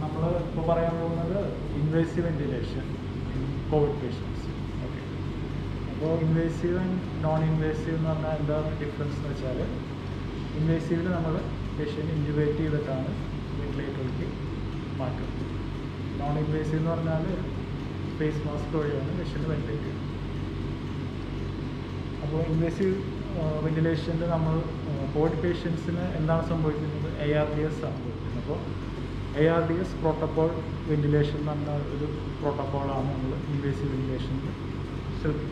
നമ്മൾ ഇപ്പോൾ പറയാൻ പോകുന്നത് invasive ventilation covid patients okay അപ്പോൾ ഇൻവേസീവ് ആൻഡ് നോൺ ഇൻവേസീവ് എന്ന് പറഞ്ഞാൽ എന്താണ് ഡിഫറൻസ് എന്ന് വെച്ചാൽ ഇൻവേസീവിൽ നമ്മൾ പേഷ്യൻ്റ് ഇൻറ്റുബേറ്റ് ചെയ്തിട്ടാണ് വെന്റിലേറ്ററിലേക്ക് മാറ്റുന്നത് നോൺ ഇൻവേസീവ് എന്ന് പറഞ്ഞാൽ ഫേസ് മാസ്ക് വഴിയാണ് പേഷ്യൻ്റ് വെന്റിലേറ്റ് ചെയ്യുന്നത് അപ്പോൾ ഇൻവേസീവ് വെന്റിലേഷനിൽ നമ്മൾ കോവിഡ് പേഷ്യൻസിന് എന്താണ് സംഭവിക്കുന്നത് എ ആർ ഡി എസ് സംഭവിക്കുന്നത് അപ്പോൾ A R D S protocol ventilation എന്ന് പറഞ്ഞ ഒരു പ്രോട്ടോക്കോളാണ് നമ്മൾ ഇൻവേസീവ് വെന്റിലേഷനിൽ ശ്രദ്ധിക്കുന്നത്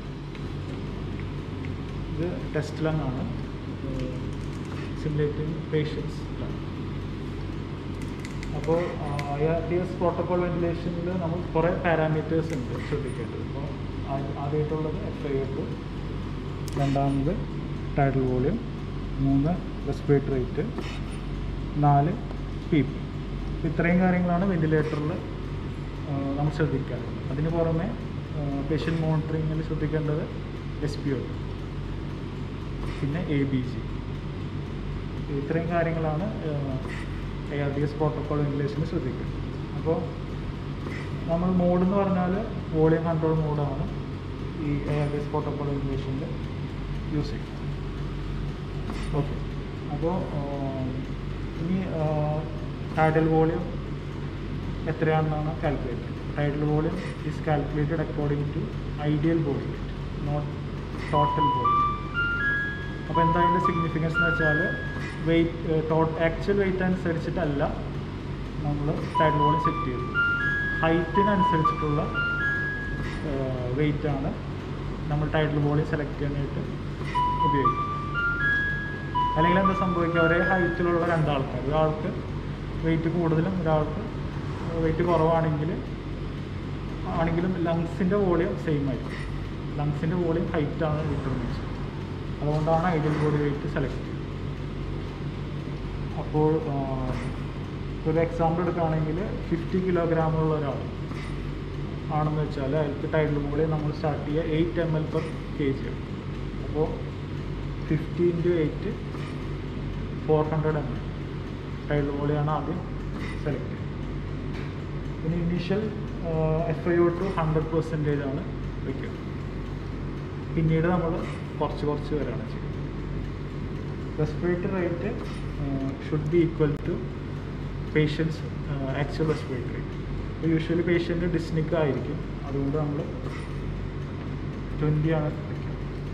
ഇത് ടെസ്റ്റ് ലങ് ആണ് സിമുലേറ്റിംഗ് പേഷ്യൻസ് ലങ് അപ്പോൾ I R T S protocol വെന്റിലേഷനിൽ നമ്മൾ കുറേ പാരാമീറ്റേഴ്സ് ഉണ്ട് ശ്രദ്ധിക്കേണ്ടത് അപ്പോൾ ആദ്യമായിട്ടുള്ളത് എഫ് ഐ എഫ് രണ്ടാമത് ടൈഡൽ വോളിയം മൂന്ന് റെസ്പിറേറ്ററി റേറ്റ് നാല് പി പി ഇത്രയും കാര്യങ്ങളാണ് വെന്റിലേറ്ററിൽ നമ്മൾ ശ്രദ്ധിക്കാറുള്ളത് അതിന് പുറമെ പേഷ്യൻ്റ് മോണിറ്ററിങ്ങിൽ ശ്രദ്ധിക്കേണ്ടത് എസ് പി ഒ പിന്നെ എ ബി ജി ഇത്രയും കാര്യങ്ങളാണ് A R D S protocol വെന്റിലേഷന് ശ്രദ്ധിക്കുന്നത് അപ്പോൾ നമ്മൾ മോഡ് എന്ന് പറഞ്ഞാൽ വോളിയം കൺട്രോൾ മോഡാണ് ഈ A R D S protocol വെന്റിലേഷനിൽ യൂസ് ചെയ്യുന്നത് ഓക്കെ അപ്പോൾ ഇനി ടൈഡൽ വോളിയം എത്രയാണെന്നാണ് calculated tidal volume is calculated according to ideal body weight not total body അപ്പോൾ എന്താ അതിൻ്റെ സിഗ്നിഫിക്കൻസ് എന്ന് വെച്ചാൽ വെയിറ്റ് ടോട്ട് ആക്ച്വൽ വെയിറ്റ് അനുസരിച്ചിട്ടല്ല നമ്മൾ ടൈഡൽ വോളിയം സെറ്റ് ചെയ്തത് ഹൈറ്റിനനുസരിച്ചിട്ടുള്ള വെയിറ്റ് ആണ് നമ്മൾ ടൈറ്റിൽ വോളിയം സെലക്ട് ചെയ്യാനായിട്ട് ഉപയോഗിക്കും അല്ലെങ്കിൽ എന്താ സംഭവിക്കുക ഒരേ ഹൈറ്റിലുള്ള രണ്ടാൾക്കാർ ഒരാൾക്ക് വെയിറ്റ് കൂടുതലും ഒരാൾക്ക് വെയിറ്റ് കുറവാണെങ്കിൽ ആണെങ്കിലും ലങ്സിൻ്റെ വോളിയം സെയിം ആയിരിക്കും ലങ്സിൻ്റെ വോളിയം ഹൈറ്റാണ് ഡിറ്റർമിൻ ചെയ്യുന്നത് അതുകൊണ്ടാണ് ഐഡിയൽ ബോഡി വെയിറ്റ് സെലക്ട് ചെയ്യുന്നത് അപ്പോൾ ഒരു എക്സാമ്പിൾ എടുക്കുകയാണെങ്കിൽ ഫിഫ്റ്റി കിലോഗ്രാമുള്ള ഒരാൾ ആണെന്ന് വെച്ചാൽ അയാൾക്ക് ടൈഡിൽ മുകളിൽ നമ്മൾ സ്റ്റാർട്ട് ചെയ്യുക eight M L per K G ആണ് അപ്പോൾ fifty into eight four hundred M L tidal മുകളിലാണ് ആദ്യം സെലക്ട് ചെയ്യുന്നത് പിന്നെ initial F I O two hundred percentage ആണ് വയ്ക്കുക പിന്നീട് നമ്മൾ കുറച്ച് കുറച്ച് വരെയാണ് ചെയ്യുന്നത് respiratory rate should be equal to patient's actual respiratory rate അപ്പോൾ യൂഷ്വലി പേഷ്യൻ്റ് ഡിസ്നിക് ആയിരിക്കും അതുകൊണ്ട് നമ്മൾ ട്വൻറ്റി ആണ് വയ്ക്കുക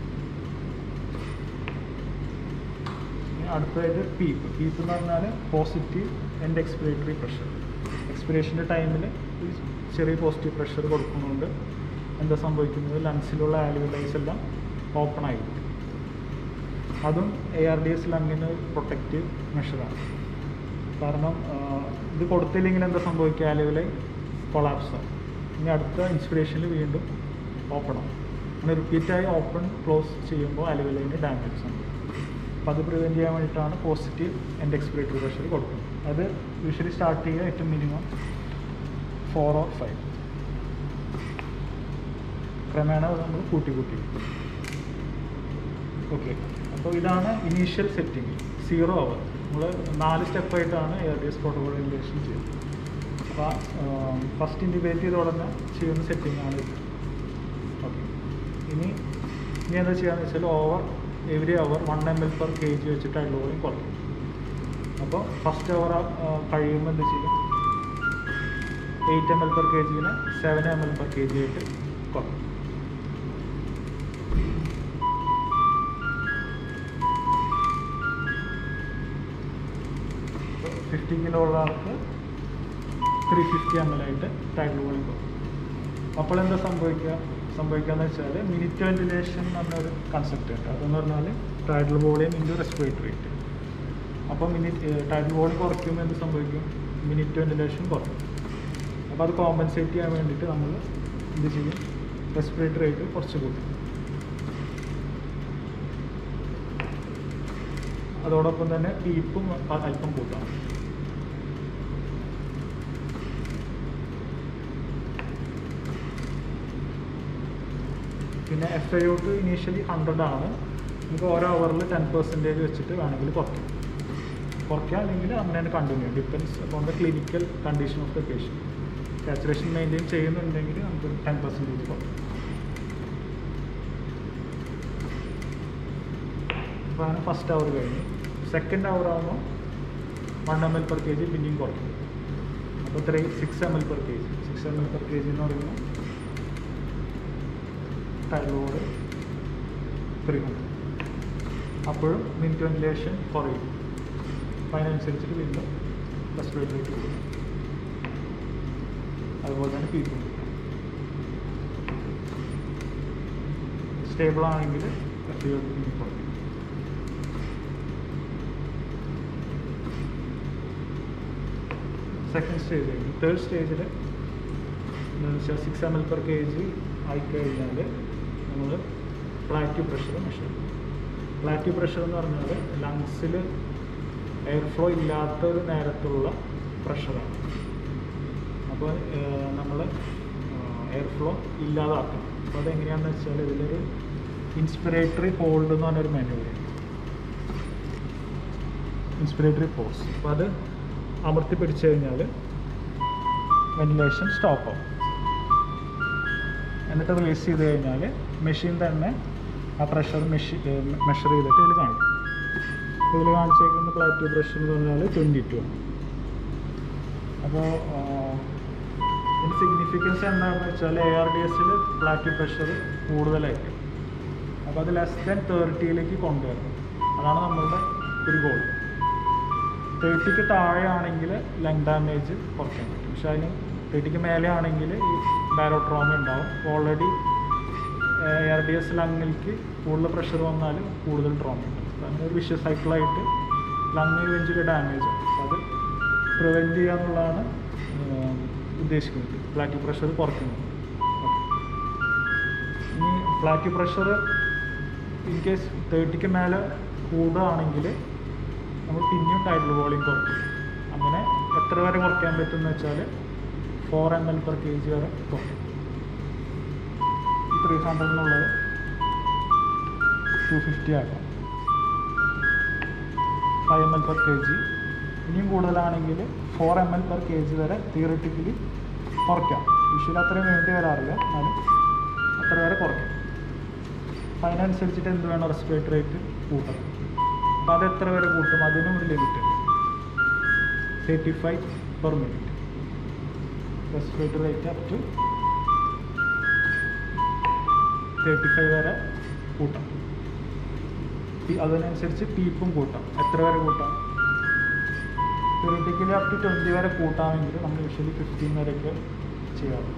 ഇനി അടുത്തതായിട്ട് പീപ്പ് പീപ്പ് എന്ന് പറഞ്ഞാൽ പോസിറ്റീവ് ആൻഡ് എക്സ്പിറേറ്ററി പ്രഷർ എക്സ്പിറേഷൻ്റെ ടൈമിൽ ചെറിയ പോസിറ്റീവ് പ്രഷർ കൊടുക്കുന്നതുകൊണ്ട് എന്താ സംഭവിക്കുന്നത് ലങ്സിലുള്ള ആലുവലൈസ് എല്ലാം ഓപ്പൺ ആയിരിക്കും അതും എ ആർ ഡി എസ് ലങ്ങിന് പ്രൊട്ടക്റ്റീവ് മെഷറാണ് കാരണം ഇത് കൊടുത്തില്ലെങ്കിൽ എന്താ സംഭവിക്കുക ആലുവലൈ കൊളാപ്സ് ആവും ഇനി അടുത്ത ഇൻസ്പിറേഷനിൽ വീണ്ടും ഓപ്പൺ ആവും അങ്ങനെ റിപ്പീറ്റായി ഓപ്പൺ ക്ലോസ് ചെയ്യുമ്പോൾ അലുവലൈന് ഡാമേജ് സംഭവിക്കും അപ്പോൾ അത് പ്രിവെൻറ്റ് ചെയ്യാൻ വേണ്ടിയിട്ടാണ് പോസിറ്റീവ് ആൻഡ് എക്സ്പിറേറ്ററി പ്രഷർ കൊടുക്കുന്നത് അത് യൂഷ്വലി സ്റ്റാർട്ട് ചെയ്യുക ഏറ്റവും മിനിമം ഫോർ ഓർ ഫൈവ് ക്രമേണ അത് നമ്മൾ കൂട്ടി കൂട്ടി ഓക്കെ അപ്പോൾ ഇതാണ് ഇനീഷ്യൽ സെറ്റിംഗ് സീറോ അവർ നമ്മൾ നാല് സ്റ്റെപ്പായിട്ടാണ് A R D S protocol regulation ചെയ്യുന്നത് അപ്പോൾ ഫസ്റ്റ് ഇൻറ്റിഗ്രേറ്റ് ചെയ്ത ഉടനെ ചെയ്യുന്ന സെറ്റിംഗ് ആണ് ഇത് ഓക്കെ ഇനി ഇനി എന്താ ചെയ്യാന്ന് വെച്ചാൽ over every hour one M L per K G വെച്ചിട്ട് അലോയും കുറയ്ക്കും അപ്പോൾ ഫസ്റ്റ് അവർ കഴിയുമ്പോൾ എന്ത് ചെയ്യും eight M L per K ജിനെ seven M L per K G ആയിട്ട് കുറയ്ക്കും ഫിഫ്റ്റി കിലോ ഉള്ള ആൾക്ക് ത്രീ ഫിഫ്റ്റി എം എൽ ആയിട്ട് ടൈൽ വോളിയം കുറയും അപ്പോൾ എന്താ സംഭവിക്കുക സംഭവിക്കുകയെന്ന് വെച്ചാൽ മിനിറ്റ് വെന്റിലേഷൻ എന്ന് പറഞ്ഞൊരു കൺസെപ്റ്റ് ഉണ്ട് അതെന്ന് പറഞ്ഞാൽ tidal volume into respiratory rate അപ്പോൾ മിനിറ്റ് ടൈഡൽ വോളിയം കുറയ്ക്കുമ്പോൾ എന്ത് സംഭവിക്കും മിനിറ്റ് വെന്റിലേഷൻ കുറയും അപ്പോൾ അത് കോമ്പൻസേറ്റ് ചെയ്യാൻ വേണ്ടിയിട്ട് നമ്മൾ എന്ത് ചെയ്യും റെസ്പിറേറ്ററി റേറ്റ് കുറച്ച് കൂട്ടും അതോടൊപ്പം തന്നെ പീപ്പും അല്പം കൂട്ടാം പിന്നെ എഫ് ഐ ഔട്ട് ഇനീഷ്യലി ഹൺഡ്രഡ് ആണ് നമുക്ക് ഓരോ അവറിൽ ടെൻ പെർസെൻറ്റേജ് വെച്ചിട്ട് വേണമെങ്കിൽ കുറയ്ക്കാം കുറയ്ക്കുക അല്ലെങ്കിൽ അങ്ങനെ തന്നെ continue depends on the clinical condition of the patient saturation maintain ചെയ്യുന്നുണ്ടെങ്കിൽ നമുക്ക് ടെൻ പെർസെൻറ്റേജ് കുറയ്ക്കും അപ്പോൾ അങ്ങനെ ഫസ്റ്റ് അവർ കഴിഞ്ഞു സെക്കൻഡ് അവർ ആകുമ്പോൾ one M L per K G പിന്നെയും കുറയ്ക്കും അപ്പോൾ ഇത്രയും six M L per K G six M L per K G എന്ന് പറയുമ്പോൾ തൈറോയ്ഡ് ത്രീ ഹൺഡ്രഡ് അപ്പോഴും മിനിറ്റ് വെന്റിലേഷൻ കുറയും അപ്പോൾ അതിനനുസരിച്ചിട്ട് വീണ്ടും റെസ്പിറേറ്ററി റേറ്റ് കൂടും അതുപോലെ തന്നെ പി ടു സ്റ്റേബിൾ ആണെങ്കിൽ എഫ് കുറയും സെക്കൻഡ് സ്റ്റേജ് കഴിഞ്ഞു തേർഡ് സ്റ്റേജിൽ എന്താണെന്ന് വെച്ചാൽ six M L per K G ആയിക്കഴിഞ്ഞാൽ നമ്മൾ പ്ലാറ്റീവ് പ്രഷർ മെഷർ ചെയ്യും പ്ലാറ്റീവ് പ്രഷർ എന്ന് പറഞ്ഞാൽ ലങ്സിൽ എയർ ഫ്ലോ ഇല്ലാത്ത ഒരു നേരത്തുള്ള പ്രഷറാണ് അപ്പോൾ നമ്മൾ എയർ ഫ്ലോ ഇല്ലാതാക്കണം അപ്പോൾ അതെങ്ങനെയാണെന്ന് വെച്ചാൽ ഇതിലൊരു ഇൻസ്പിറേറ്ററി ഹോൾഡ് എന്ന് പറഞ്ഞൊരു മെനു വരും ഇൻസ്പിറേറ്ററി പോസ് അപ്പോൾ അത് അമർത്തി പിടിച്ചു കഴിഞ്ഞാൽ വെന്റിലേഷൻ സ്റ്റോപ്പ് ആവും എന്നിട്ട് റിലീസ് ചെയ്ത് കഴിഞ്ഞാൽ മെഷീൻ തന്നെ ആ പ്രഷർ മെഷീൻ മെഷർ ചെയ്തിട്ട് ഇതിൽ കാണിക്കും ഇതിൽ കാണിച്ചേക്കുന്ന പ്ലാറ്റീവ് പ്രഷർ എന്ന് പറഞ്ഞാൽ ട്വൻറ്റി ടു ആണ് അപ്പോൾ ഇതിന് സിഗ്നിഫിക്കൻസ് എന്താണെന്ന് വെച്ചാൽ എ ആർ ഡി എസിൽ പ്ലാറ്റീവ് പ്രഷർ കൂടുതലായിരിക്കും അപ്പോൾ അത് ലെസ് ദാൻ തേർട്ടിയിലേക്ക് കൊണ്ടുവരണം അതാണ് നമ്മളുടെ ഒരു ഗോൾ തേർട്ടിക്ക് താഴെയാണെങ്കിൽ ലങ് ഡാമേജ് കുറയ്ക്കാൻ പറ്റും പക്ഷെ അതിന് തേർട്ടിക്ക് മേലെ ആണെങ്കിൽ ഈ ബാരോട്രോമ ഉണ്ടാവും already A R D S ലങ്ങിലേക്ക് കൂടുതൽ പ്രഷർ വന്നാൽ കൂടുതൽ ട്രോമ ഉണ്ടാവും അപ്പോൾ അങ്ങനെ ഒരു വിഷ്യ സൈക്കിളായിട്ട് ലങ് ഇവഞ്ചുവലി ഡാമേജ് ആവും അപ്പോൾ അത് പ്രിവെൻറ്റ് ചെയ്യുക എന്നുള്ളതാണ് ഏഹ്, ഉദ്ദേശിക്കുന്നത് പ്ലാറ്റീവ് പ്രഷർ കുറയ്ക്കുന്നത് ഇനി പ്ലാറ്റീവ് പ്രഷർ ഇൻ കേസ് തേർട്ടിക്ക് മേലെ കൂടുകയാണെങ്കിൽ നമ്മൾ പിന്നെയും ടൈറ്റിൽ വോളിയം കുറയ്ക്കും അങ്ങനെ എത്ര വരെ കുറയ്ക്കാൻ പറ്റുമെന്ന് വെച്ചാൽ four M L per K G വരെ കുറയ്ക്കും ഈ ത്രീ ഹൺഡ്രഡ് എന്നുള്ളത് ടു ഫിഫ്റ്റി ആക്കാം five M L per K G ഇനിയും കൂടുതലാണെങ്കിൽ four M L per K G വരെ തിയറിറ്റിക്കലി കുറയ്ക്കാം യൂഷ്വലി അത്രയും വേണ്ടി വരാറില്ല എന്നാലും അത്ര വരെ കുറയ്ക്കാം അപ്പം അതിനനുസരിച്ചിട്ട് എന്ത് വേണം റെസ്പിറേറ്ററി റേറ്റ് കൂട്ടണം അപ്പോൾ അത് എത്ര വരെ കൂട്ടും അതിനും ഒരു ലിമിറ്റ് ഉണ്ട് thirty five per minute respiratory rate up to thirty five വരെ കൂട്ടാം ഈ അതിനനുസരിച്ച് പീപ്പും കൂട്ടാം എത്ര വരെ കൂട്ടാം തിയറിറ്റിക്കലി അപ് ടു ട്വൻറ്റി വരെ കൂട്ടാമെങ്കിൽ നമ്മൾ യൂഷ്വലി ഫിഫ്റ്റീൻ വരെയൊക്കെ ചെയ്യാറുണ്ട്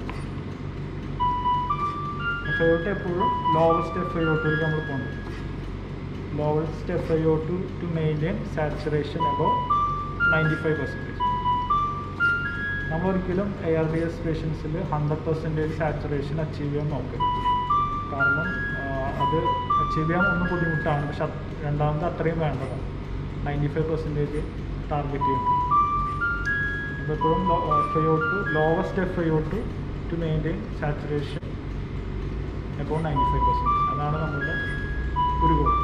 എഫ് ഐ ഒട്ട് എപ്പോഴും ലോവസ്റ്റ് എഫ് ഐ ഒട്ടിലേക്ക് നമ്മൾ കൊണ്ടുവരും lowest F I O two to maintain saturation above ninety five percentage നമ്മൾ ഒരിക്കലും എ ആർ ഡി എസ് പേഷ്യൻസിൽ ഹൺഡ്രഡ് പെർസെൻറ്റേജ് സാച്ചുറേഷൻ അച്ചീവ് ചെയ്യാൻ നോക്കരുത് കാരണം ആ, അത് അച്ചീവ് ചെയ്യാൻ ഒന്ന് ബുദ്ധിമുട്ടാണ് പക്ഷെ അത് രണ്ടാമത് അത്രയും വേണ്ടതാണ് നയൻറ്റി ഫൈവ് പെർസെൻറ്റേജ് ടാർഗറ്റ് ചെയ്യുന്നത് അപ്പോൾ എപ്പോഴും F I O two lowest F I O two to maintain saturation എപ്പോൾ നയൻറ്റി ഫൈവ് പെർസെൻറ്റേജ് അതാണ് നമ്മളുടെ ഒരു ഗോൾ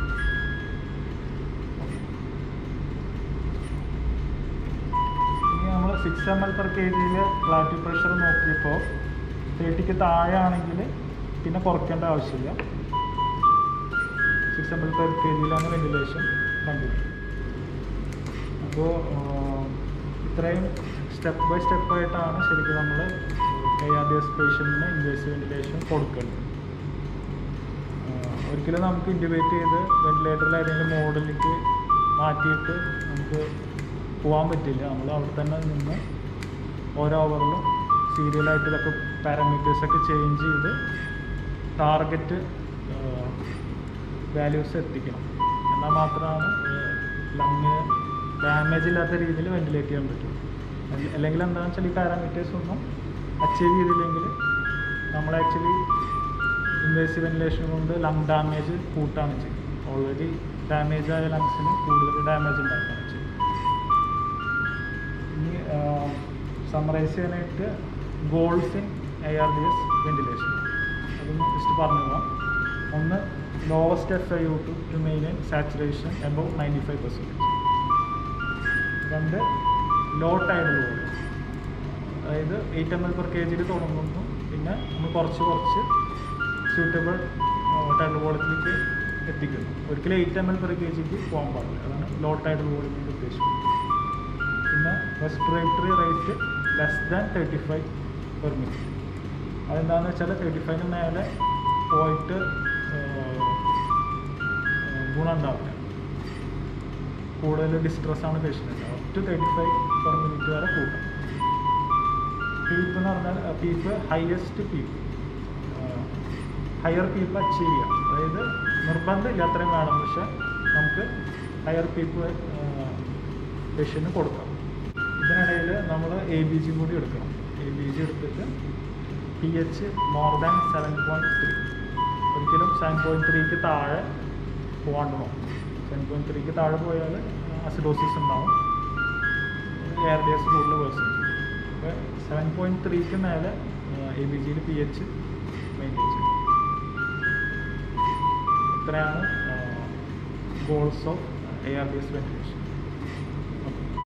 ഇനി നമ്മൾ six M L per K ജിയിൽ പ്ലാറ്റീവ് പ്രഷർ നോക്കിയപ്പോൾ തേർട്ടിക്ക് താഴെ ആണെങ്കിൽ പിന്നെ കുറയ്ക്കേണ്ട ആവശ്യമില്ല six M L per K ജിയിലാണ് വെന്റിലേഷൻ കണ്ടിട്ട് അപ്പോൾ ഇത്രയും സ്റ്റെപ്പ് ബൈ സ്റ്റെപ്പ് ആയിട്ടാണ് ശരിക്കും നമ്മൾ എ ആർ ഡി എസ് പേഷ്യൻറ്റിന് ഇൻവേസീവ് വെന്റിലേഷൻ കൊടുക്കേണ്ടത് ആഹ് ഒരിക്കലും നമുക്ക് ഇൻറ്റുബേറ്റ് ചെയ്ത് വെന്റിലേറ്ററിൽ ഏതെങ്കിലും മോഡലിലേക്ക് മാറ്റിയിട്ട് നമുക്ക് പോകാൻ പറ്റില്ല നമ്മൾ അവിടെ തന്നെ നിന്ന് ഓരോ അവറിലും സീരിയലായിട്ട് ഇതൊക്കെ പാരാമീറ്റേഴ്സൊക്കെ ചേഞ്ച് ചെയ്ത് ടാർഗറ്റ് വാല്യൂസ് എത്തിക്കണം എന്നാൽ മാത്രമാണ് ലങ്ങിന് ഡാമേജ് ഇല്ലാത്ത രീതിയിൽ വെന്റിലേറ്റ് ചെയ്യാൻ പറ്റും അല്ല- അല്ലെങ്കിൽ എന്താണെന്ന് വെച്ചാൽ ഈ പാരാമീറ്റേഴ്സ് ഒന്നും അച്ചീവ് ചെയ്തില്ലെങ്കിൽ നമ്മൾ ആക്ച്വലി ഇൻവേസീവ് വെന്റിലേഷൻ കൊണ്ട് ലങ് ഡാമേജ് കൂട്ടാണ് ചെയ്യും ഓൾറെഡി ഡാമേജ് ആയ ലങ്സിന് കൂടുതൽ ഡാമേജ് ഉണ്ടാക്കുകയാണ് ചെയ്യും ഇനി സമ്മറൈസ് ചെയ്യാനായിട്ട് goals in A R D S ventilation അതൊന്ന് ജസ്റ്റ് പറഞ്ഞു പോകാം ഒന്ന് lowest F I O two to maintain saturation above ninety five percentage രണ്ട് ലോ ടൈഡൽ വോളിയം അതായത് eight M L per K ജിയിൽ തുടങ്ങുന്നു പിന്നെ നമ്മൾ കുറച്ച് കുറച്ച് സ്യൂട്ടബിൾ ടൈഡൽ വോളിയത്തിലേക്ക് എത്തിക്കുന്നു ഒരിക്കലും എയ്റ്റ് എം എൽ പെർ കെ ജിക്ക് പോകാൻ പാടില്ല അതാണ് ലോ ടൈഡൽ വോളിയത്തിൻ്റെ ഉദ്ദേശം പിന്നെ respiratory rate less than thirty five per minute അതെന്താണെന്ന് വെച്ചാൽ തേർട്ടി ഫൈവിന് മേലെ പോയിട്ട് ഗുണം ഉണ്ടാവില്ല കൂടുതൽ ഡിസ്ട്രെസ് ആണ് patient up to thirty five per minute വരെ കൂട്ടാം പീപ്പ് എന്ന് പറഞ്ഞാൽ PEEP highest PEEP higher PEEP achieve ചെയ്യാം അതായത് നിർബന്ധമില്ല അത്രയും വേണം പക്ഷെ നമുക്ക് ഹയർ പീപ്പ് പേഷ്യന് കൊടുക്കാം ഇതിനിടയിൽ നമ്മൾ എ ബി ജി കൂടി എടുക്കണം എ ബി ജി എടുത്തിട്ട് P H more than seven point three ഒരിക്കലും സെവൻ പോയിൻറ്റ് ത്രീക്ക് താഴെ പോകാണ്ട് നോക്കും സെവൻ പോയിൻറ്റ് ത്രീക്ക് താഴെ പോയാൽ അസിഡോസിസ് ഉണ്ടാവും എയർ ഡേസ് കൂടുതൽ വേഴ്സ് അപ്പോൾ സെവൻ പോയിൻറ്റ് ത്രീക്ക് മേലെ എ ബി ജിയിൽ പി എച്ച് മെയിൻറ്റെയിൻ ചെയ്യും ഇത്രയാണ് goals of A R D S ventilation